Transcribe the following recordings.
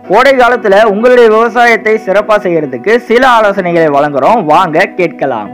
கோடை காலத்துல உங்களுடைய விவசாயத்தை சிறப்பா செய்யறதுக்கு சில ஆலோசனைகளை வழங்குறோம் வாங்க கேட்கலாம்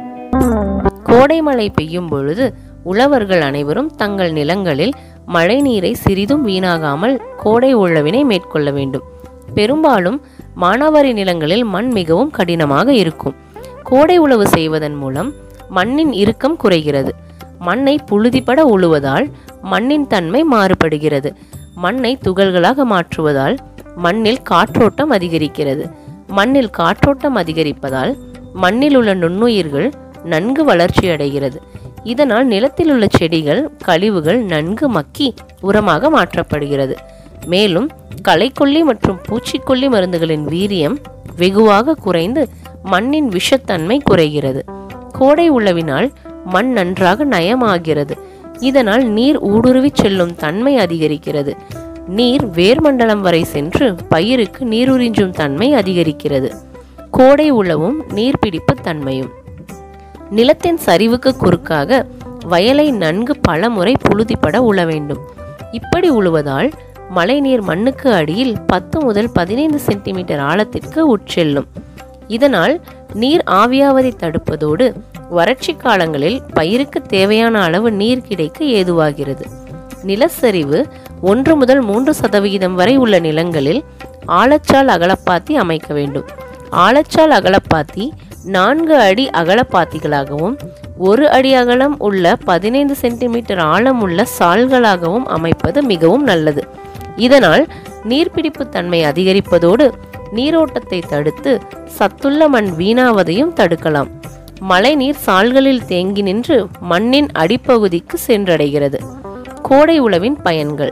கோடை மழை பெய்யும் பொழுது உழவர்கள் அனைவரும் தங்கள் நிலங்களில் மழை நீரை சிறிதும் வீணாகாமல் கோடை உழவினை மேற்கொள்ள வேண்டும் பெரும்பாலும் மானாவாரி நிலங்களில் மண் மிகவும் கடினமாக இருக்கும் கோடை உழவு செய்வதன் மூலம் மண்ணின் இறுக்கம் குறைகிறது மண்ணை புழுதிப்பட உழுவதால் மண்ணின் தன்மை மாறுபடுகிறது மண்ணை துகள்களாக மாற்றுவதால் மண்ணில் காற்றோட்டம் அதிகரிக்கிறது மண்ணில் காற்றோட்டம் அதிகரிப்பதால் மண்ணில் உள்ள நுண்ணுயிர்கள் நன்கு வளர்ச்சி அடைகிறது இதனால் நிலத்தில் உள்ள செடிகள் கழிவுகள் நன்கு மக்கி உரமாக மாற்றப்படுகிறது மேலும் களைக்கொல்லி மற்றும் பூச்சிக்கொல்லி மருந்துகளின் வீரியம் வெகுவாக குறைந்து மண்ணின் விஷத்தன்மை குறைகிறது கோடை உழவினால் மண் நன்றாக நயமாகிறது இதனால் நீர் ஊடுருவி செல்லும் தன்மை அதிகரிக்கிறது நீர் வேர்மண்டலம் வரை சென்று பயிருக்கு நீருறிஞ்சும் தன்மை அதிகரிக்கிறது கோடை உழவும் நீர்பிடிப்பு தன்மையும் நிலத்தின் சரிவுக்கு குறுக்காக வயலை நன்கு பலமுறை புழுதிப்பட உழ வேண்டும் இப்படி உழுவதால் மழைநீர் மண்ணுக்கு அடியில் பத்து முதல் பதினைந்து சென்டிமீட்டர் ஆழத்திற்கு உட்செல்லும் இதனால் நீர் ஆவியாவதை தடுப்பதோடு வறட்சி காலங்களில் பயிருக்கு தேவையான அளவு நீர் கிடைக்க ஏதுவாகிறது நிலச்சரிவு ஒன்று முதல் மூன்று சதவிகிதம் வரை உள்ள நிலங்களில் ஆழச்சால் அகலப்பாத்தி அமைக்க வேண்டும் ஆழச்சால் அகலப்பாத்தி நான்கு அடி அகலப்பாத்திகளாகவும் ஒரு அடி அகலம் உள்ள பதினைந்து சென்டிமீட்டர் ஆழம் உள்ள சால்களாகவும் அமைப்பது மிகவும் நல்லது இதனால் நீர்பிடிப்பு தன்மை அதிகரிப்பதோடு நீரோட்டத்தை தடுத்து சத்துள்ள மண் வீணாவதையும் தடுக்கலாம் மழைநீர் சால்களில் தேங்கி நின்று மண்ணின் அடிப்பகுதிக்கு சென்றடைகிறது கோடை உழவின் பயன்கள்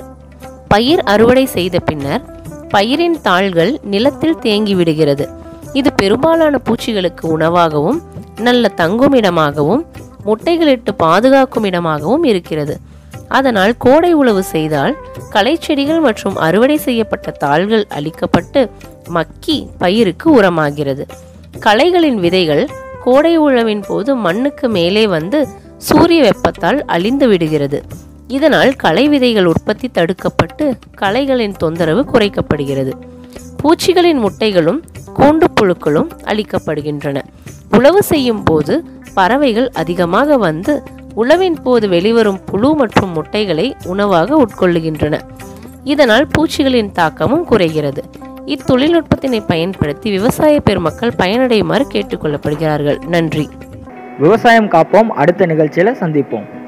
பயிர் அறுவடை செய்த பின்னர் பயிரின் தாள்கள் நிலத்தில் தேங்கி விடுகிறது இது பெரும்பாலான பூச்சிகளுக்கு உணவாகவும் நல்ல தங்குமிடமாகவும் முட்டைகளிட்டு பாதுகாக்கும் இடமாகவும் இருக்கிறது அதனால் கோடை உழவு செய்தால் களைச்செடிகள் மற்றும் அறுவடை செய்யப்பட்ட தாள்கள் அழிக்கப்பட்டு மக்கி பயிருக்கு உரமாகிறது களைகளின் விதைகள் கோடை உழவின் போது மண்ணுக்கு மேலே வந்து சூரிய வெப்பத்தால் அழிந்து விடுகிறது இதனால் களை விதைகள் உற்பத்தி தடுக்கப்பட்டு களைகளின் தொந்தரவு குறைக்கப்படுகிறது பூச்சிகளின் முட்டைகளும் கூண்டு புழுக்களும் அழிக்கப்படுகின்றன உழவு செய்யும் போது பறவைகள் அதிகமாக வந்து உழவின் போது வெளிவரும் புழு மற்றும் முட்டைகளை உணவாக உட்கொள்ளுகின்றன இதனால் பூச்சிகளின் தாக்கமும் குறைகிறது இத்தொழில்நுட்பத்தினை பயன்படுத்தி விவசாய பெருமக்கள் பயனடையுமாறு கேட்டுக்கொள்ளப்படுகிறார்கள் நன்றி விவசாயம் காப்போம் அடுத்த நிகழ்ச்சியில சந்திப்போம்